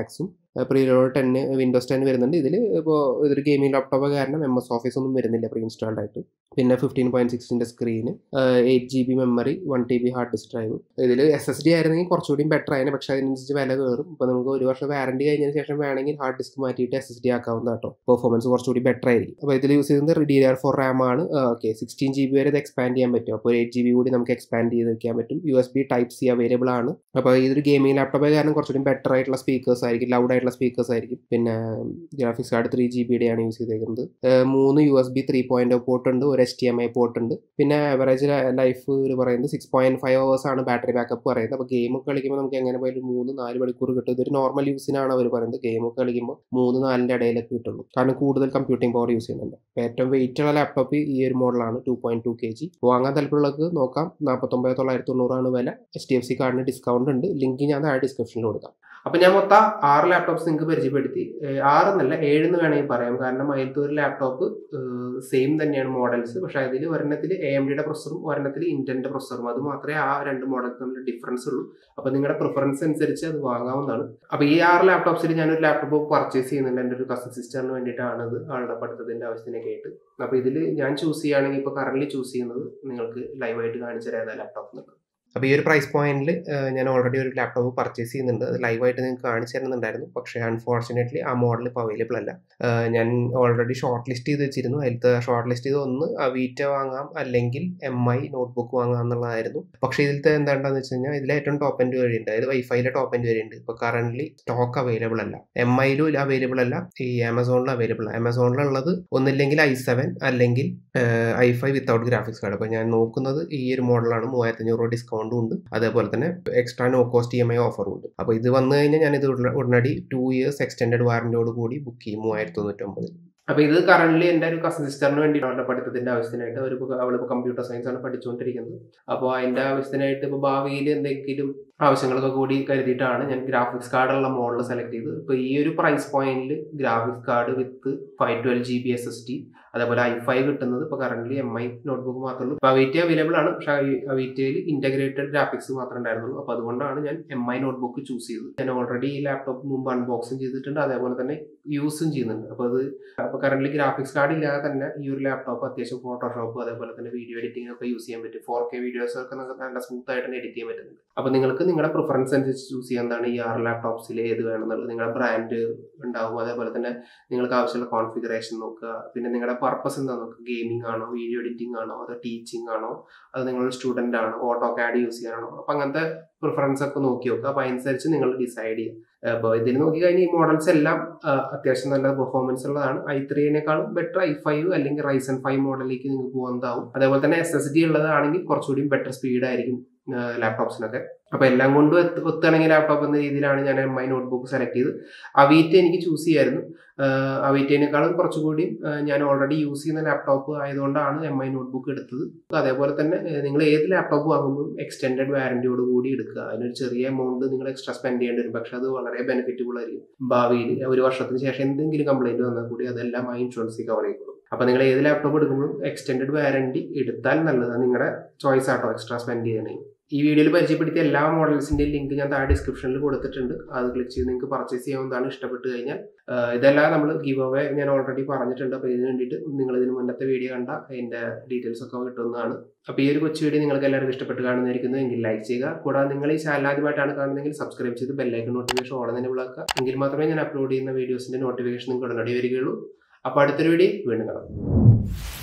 preload ten Windows ten വരുന്നുണ്ട് ഇതിൽ ഇപ്പോൾ ഇതൊരു ഗെയിമിംഗ് ലാപ്ടോപ്പ് കാരണം എം എസ് ഓഫീസ് ഒന്നും വരുന്നില്ല പ്രീ ഇൻസ്റ്റാൾഡ് ആയിട്ട് പിന്നെ ഫിഫ്റ്റീൻ പോയിന്റ് സിക്സിൻ്റെ screen eight G B memory one T B hard disk drive ഇതിൽ എസ് എസ് ഡി ആയിരുന്നെങ്കിൽ കുറച്ചുകൂടി ബെറ്റർ ആയിരുന്നു പക്ഷേ അതിനനുസരിച്ച് വില കയറും ഇപ്പോൾ നമുക്ക് ഒരു വർഷം വാറണ്ടി കഴിഞ്ഞതിന് ശേഷം വേണമെങ്കിൽ ഹാർഡ് ഡിസ്ക് മാറ്റിയിട്ട് എസ് എസ് ഡി ആക്കാവുന്ന കേട്ടോ പെർഫോമൻസ് കുറച്ചുകൂടി ബെറ്റർ ആയിരിക്കും അപ്പോൾ ഇതിൽ യൂസ് ചെയ്യുന്നത് ഡി ആർ ഫോർ റാം ആണ് ഓക്കെ സിക്സ്റ്റീൻ ജി ബി വരെ ഇത് എക്സ്പാൻഡ് ചെയ്യാൻ പറ്റും അപ്പോൾ എയ്റ്റ് ജി ബി കൂടി നമുക്ക് എക്സ്പാൻഡ് ചെയ്ത് വെക്കാൻ പറ്റും U S B type C available ആണ് അപ്പോൾ ഇതൊരു ഗെയിമിംഗ് ലാപ്ടോപ്പ് കാരണം കുറച്ചുകൂടി ബെറ്റർ ആയിട്ടുള്ള സ്പീക്കേഴ്സ് ആയിരിക്കും ലൗഡ് ആയിട്ടുള്ള സ്പീക്കേഴ്സ് ആയിരിക്കും പിന്നെ ഗ്രാഫിക്സ് കാർഡ് ത്രീ ജി ബിയുടെ ആണ് യൂസ് ചെയ്തേക്കുന്നത് മൂന്ന് U S B three point port ഉണ്ട് ഒരു H T M I port ഉണ്ട് പിന്നെ ആവറേജ് ലൈഫ് ഒരു പറയുന്നത് സിക്സ് പോയിന്റ് ഫൈവ് അവേഴ്സ് ആണ് ബാറ്ററി ബാക്കപ്പ് പറയുന്നത് അപ്പോൾ ഗെയിം ഒക്കെ കളിക്കുമ്പോൾ നമുക്ക് എങ്ങനെ പോയാലും മൂന്ന് നാല് മണിക്കൂർ കിട്ടും ഇതൊരു നോർമൽ യൂസിനാണ് അവർ പറയുന്നത് ഗെയിം ഒക്കെ കളിക്കുമ്പോൾ മൂന്ന് നാലിൻ്റെ ഇടയിലൊക്കെ കിട്ടുള്ളൂ കാരണം കൂടുതൽ കമ്പ്യൂട്ടിംഗ് പവർ യൂസ് ചെയ്യുന്നുണ്ട് അപ്പോൾ ഏറ്റവും വെയിറ്റ് ഉള്ള ലാപ്ടോപ്പ് ഈ ഒരു മോഡലാണ് two point two K G വാങ്ങാൻ താല്പര്യമുള്ളവർക്ക് നോക്കാം നാൽപ്പത്തൊമ്പത് തൊള്ളായിരത്തി തൊണ്ണൂറാണ് വില എച്ച് ഡി എഫ് സി കാർഡിന് ഡിസ്കൗണ്ട് ഉണ്ട് ലിങ്ക് ഞാൻ താഴെ ഡിസ്ക്രിപ്ഷനിൽ കൊടുക്കാം അപ്പോൾ ഞാൻ മൊത്തം ആറ് ലാപ്ടോപ്സ് നിങ്ങൾക്ക് പരിചയപ്പെടുത്തി ആറെന്നല്ല ഏഴെന്ന് വേണമെങ്കിൽ പറയാം കാരണം അതിലത്തെ ഒരു ലാപ്ടോപ്പ് സെയിം തന്നെയാണ് മോഡൽസ് പക്ഷേ അതിൽ ഒരെണ്ണത്തിൽ എ എം ഡിയുടെ പ്രൊസറും ഒരെണ്ണത്തിൽ ഇന്റലിന്റെ പ്രൊസറും അത് മാത്രമേ ആ രണ്ട് മോഡൽസ് തമ്മിൽ ഡിഫറൻസ് ഉള്ളൂ അപ്പോൾ നിങ്ങളുടെ പ്രിഫറൻസ് അനുസരിച്ച് അത് വാങ്ങാവുന്നതാണ് അപ്പോൾ ഈ ആറ് ലാപ്ടോപ്സിൽ ഞാനൊരു ലാപ്ടോപ്പ് പർച്ചേസ് ചെയ്യുന്നുണ്ട് എൻ്റെ ഒരു കസിൻ സിസ്റ്ററിന് വേണ്ടിയിട്ടാണ് ഇത് ആളുടെ പഠിത്തത്തിൻ്റെ ആവശ്യത്തിനൊക്കെ ആയിട്ട് അപ്പോൾ ഇതിൽ ഞാൻ ചൂസ് ചെയ്യുകയാണെങ്കിൽ ഇപ്പോൾ കറന്റ് ചൂസ് ചെയ്യുന്നത് നിങ്ങൾക്ക് ലൈവായിട്ട് കാണിച്ചു തരാം ലാപ്ടോപ്പ് എന്നുള്ളത് അപ്പോൾ ഈ ഒരു പ്രൈസ് പോയിന്റിൽ ഞാൻ ഓൾറെഡി ഒരു ലാപ്ടോപ്പ് പർച്ചേസ് ചെയ്യുന്നുണ്ട് അത് ലൈവായിട്ട് നിങ്ങൾക്ക് കാണിച്ചു തരുന്നുണ്ടായിരുന്നു പക്ഷേ അൺഫോർച്ചുനേറ്റ്ലി ആ മോഡൽ ഇപ്പോൾ അവൈലബിൾ അല്ല ഞാൻ ഓൾറെഡി ഷോർട്ട് ലിസ്റ്റ് ചെയ്ത് വെച്ചിരുന്നു അതിലത്തെ ഷോർട്ട് ലിസ്റ്റ് ചെയ്ത് ഒന്ന് അവീറ്റ വാങ്ങാം അല്ലെങ്കിൽ എം ഐ നോട്ട്ബുക്ക് വാങ്ങാം എന്നുള്ളതായിരുന്നു പക്ഷേ ഇതിലത്തെ എന്താണെന്ന് വെച്ച് കഴിഞ്ഞാൽ ഇതിൽ ഏറ്റവും ടോപ്പ് എൻഡ് വരെയുണ്ട് അതായത് വൈഫൈയിലെ ടോപ്പ് എൻഡ് വരെയുണ്ട് ഇപ്പോൾ കറന്റ് സ്റ്റോക്ക് അവൈലബിൾ അല്ല എം ഐയിലും അവൈലബിൾ അല്ല ഈ ആമസോണിൽ അവൈലബിൾ ആണ് ആമസോണിലുള്ളത് ഒന്നില്ലെങ്കിൽ ഐ സെവൻ അല്ലെങ്കിൽ I five without graphics card അപ്പോൾ ഞാൻ നോക്കുന്നത് ഈ ഒരു മോഡലാണ് മൂവായിരത്തഞ്ഞൂറ് ഡിസ്കൗണ്ട് ഡിസ്കൗണ്ടും ഉണ്ട് അതേപോലെ തന്നെ extra no cost E M I ഓഫറും ഉണ്ട് അപ്പോൾ ഇത് വന്നു കഴിഞ്ഞാൽ ഞാൻ ഇത് ഉടനടി ടു ഇയേഴ്സ് എക്സ്റ്റൻഡ് വാറന്റിയോട് കൂടി ബുക്ക് ചെയ്യും മൂവായിരത്തി തൊണ്ണൂറ്റൊമ്പതിൽ അപ്പോൾ ഇത് കറന്റ് എൻ്റെ ഒരു കസിൻ സിസ്റ്ററിന് വേണ്ടി അവരുടെ പഠിത്തത്തിന്റെ ആവശ്യത്തിനായിട്ട് അവർ അവളിപ്പോൾ കമ്പ്യൂട്ടർ സയൻസ് ആണ് പഠിച്ചുകൊണ്ടിരിക്കുന്നത് അപ്പോൾ അതിന്റെ ആവശ്യത്തിനായിട്ട് ഇപ്പോൾ ഭാവിയിൽ എന്തെങ്കിലും ആവശ്യങ്ങളൊക്കെ കൂടി കരുതിയിട്ടാണ് ഞാൻ ഗ്രാഫിക്സ് കാർഡുള്ള മോഡൽ സെലക്ട് ചെയ്തത് ഇപ്പോൾ ഈ ഒരു പ്രൈസ് പോയിന്റിൽ graphics card with five twelve G B S S D അതേപോലെ ഐ ഫൈവ് കിട്ടുന്നത് ഇപ്പോൾ കറന്റ് എം ഐ നോട്ട്ബുക്ക് മാത്രമേ ഉള്ളൂ ഇപ്പോൾ അവീറ്റ അവൈലബിൾ ആണ് പക്ഷേ അവീറ്റയിൽ ഇന്റഗ്രേറ്റഡ് ഗ്രാഫിക്സ് മാത്രമേ ഉണ്ടായിരുന്നുള്ളൂ അപ്പോൾ അതുകൊണ്ടാണ് ഞാൻ എം ഐ നോട്ട്ബുക്ക് ചൂസ് ചെയ്തത് ഞാൻ ഓൾറെഡി ഈ ലാപ്ടോപ്പ് മുമ്പ് അൺബോക്സിങ് ചെയ്തിട്ടുണ്ട് അതേപോലെ തന്നെ യൂസും ചെയ്യുന്നുണ്ട് അപ്പോൾ അത് അപ്പോൾ കറന്റ് ഗ്രാഫിക്സ് കാർഡ് ഇല്ലാതെ തന്നെ ഈ ഒരു ലാപ്ടോപ്പ് അത്യാവശ്യം ഫോട്ടോഷോപ്പ് അതേപോലെ തന്നെ വീഡിയോ എഡിറ്റിംഗ് ഒക്കെ യൂസ് ചെയ്യാൻ പറ്റും ഫോർ കെ വീഡിയോസ് ഒക്കെ നമുക്ക് നല്ല സ്മൂത്ത് ആയിട്ട് തന്നെ എഡിറ്റ് ചെയ്യാൻ പറ്റുന്നുണ്ട് അപ്പോൾ നിങ്ങൾക്ക് നിങ്ങളുടെ പ്രിഫറൻസ് അനുസരിച്ച് ചൂസ് ചെയ്യാൻ എന്താണ് ഈ ആറ് ലാപ്ടോപ്സിൽ ഏത് വേണമെന്നുള്ളത് നിങ്ങളുടെ ബ്രാൻഡ് ഉണ്ടാവും അതേപോലെ തന്നെ നിങ്ങൾക്ക് ആവശ്യമുള്ള കോൺഫിഗറേഷൻ നോക്കുക പിന്നെ നിങ്ങളുടെ പർപ്പസ് എന്താ നോക്കുക ഗെയിമിംഗ് ആണോ വീഡിയോ എഡിറ്റിംഗ് ആണോ അതോ ടീച്ചിങ് ആണോ അത് നിങ്ങളൊരു സ്റ്റുഡൻ്റ് ആണോ ഓട്ടോ കാഡ് യൂസ് ചെയ്യാനാണോ അപ്പം അങ്ങനത്തെ പ്രിഫറൻസ് ഒക്കെ നോക്കി നോക്കുക അപ്പോൾ അതനുസരിച്ച് നിങ്ങൾ ഡിസൈഡ് ചെയ്യുക അപ്പോൾ ഇതിൽ നോക്കിക്കഴിഞ്ഞാൽ ഈ മോഡൽസ് എല്ലാം അത്യാവശ്യം നല്ല പെർഫോമൻസ് ഉള്ളതാണ് ഐ ത്രീനേക്കാളും ബെറ്റർ ഐ ഫൈവ് അല്ലെങ്കിൽ റൈസൺ ഫൈവ് മോഡലിലേക്ക് നിങ്ങൾക്ക് പോകുന്നതാവും അതേപോലെ തന്നെ എസ് എസ് ഡി ഉള്ളതാണെങ്കിൽ കുറച്ചുകൂടി ബെറ്റർ സ്പീഡ് ആയിരിക്കും ലാപ്ടോപ്സിനൊക്കെ അപ്പോൾ എല്ലാം കൊണ്ടും ഒത്തുകണെങ്കിൽ ലാപ്ടോപ്പ് എന്ന രീതിയിലാണ് ഞാൻ എം ഐ നോട്ട്ബുക്ക് സെലക്ട് ചെയ്ത് അവീറ്റ എനിക്ക് ചൂസ് ചെയ്യായിരുന്നു അവീറ്റേനേക്കാളും കുറച്ചുകൂടി ഞാൻ ഓൾറെഡി യൂസ് ചെയ്യുന്ന ലാപ്ടോപ്പ് ആയതുകൊണ്ടാണ് എം ഐ നോട്ട്ബുക്ക് എടുത്തത് അതേപോലെ തന്നെ നിങ്ങൾ ഏത് ലാപ്ടോപ്പ് വാങ്ങുമ്പോഴും എക്സ്റ്റെൻഡഡ് വാറന്റിയോട് കൂടി എടുക്കുക അതിനൊരു ചെറിയ എമൗണ്ട് നിങ്ങൾ എക്സ്ട്രാ സ്പെൻഡ് ചെയ്യേണ്ടി വരും പക്ഷെ അത് വളരെ ബെനിഫിറ്റബിൾ ആയിരിക്കും ഭാവിയിൽ ഒരു വർഷത്തിന് ശേഷം എന്തെങ്കിലും കംപ്ലൈന്റ് വന്നാൽ കൂടി അതെല്ലാം ആ ഇൻഷുറൻസിൽ കവർ ചെയ്തോളും അപ്പോൾ നിങ്ങൾ ഏത് ലാപ്ടോപ്പ് എടുക്കുമ്പോഴും എക്സ്റ്റെൻഡഡ് വാറന്റി എടുത്താൽ നല്ലതാണ് നിങ്ങളുടെ ചോയ്സ് ആട്ടോ എക്സ്ട്രാ സ്പെൻഡ് ചെയ്യണമെങ്കിൽ ഈ വീഡിയോയിൽ പരിചയപ്പെടുത്തിയ എല്ലാ മോഡൽസിന്റെയും ലിങ്ക് ഞാൻ താഴെ ഡിസ്ക്രിപ്ഷനിൽ കൊടുത്തിട്ടുണ്ട് അത് ക്ലിക്ക് ചെയ്ത് നിങ്ങൾക്ക് പർച്ചേസ് ചെയ്യാവുന്നതാണ് ഇഷ്ടപ്പെട്ട് കഴിഞ്ഞാൽ ഇതെല്ലാം നമ്മൾ ഗീവ് അവേ ഞാൻ ഓൾറെഡി പറഞ്ഞിട്ടുണ്ട് അപ്പോൾ ഇതിന് വേണ്ടിയിട്ട് നിങ്ങൾ ഇതിന് മുന്നത്തെ വീഡിയോ കണ്ട അതിൻ്റെ ഡീറ്റെയിൽസ് ഒക്കെ കിട്ടുന്നതാണ് അപ്പോൾ ഈ ഒരു കൊച്ചു വീഡിയോ നിങ്ങൾക്ക് എല്ലാവർക്കും ഇഷ്ടപ്പെട്ട് കാണുന്നതായിരിക്കുന്നു എങ്കിൽ ലൈക്ക് ചെയ്യുക കൂടാതെ നിങ്ങൾ ഈ ചാനൽ ആദ്യമായിട്ടാണ് കാണുന്നതെങ്കിൽ സബ്സ്ക്രൈബ് ചെയ്ത് ബെല്ലൈക്കൺ നോട്ടിഫിക്കേഷൻ ഓടെ തന്നെ വിളക്കുക എങ്കിൽ മാത്രമേ ഞാൻ അപ്ലോഡ് ചെയ്യുന്ന വീഡിയോസിന്റെ നോട്ടിഫിക്കേഷൻ നിങ്ങൾക്ക് ഉടനടി വരികയുള്ളൂ അപ്പോൾ അടുത്തൊരു വീഡിയോ വീണ്ടും കാണാം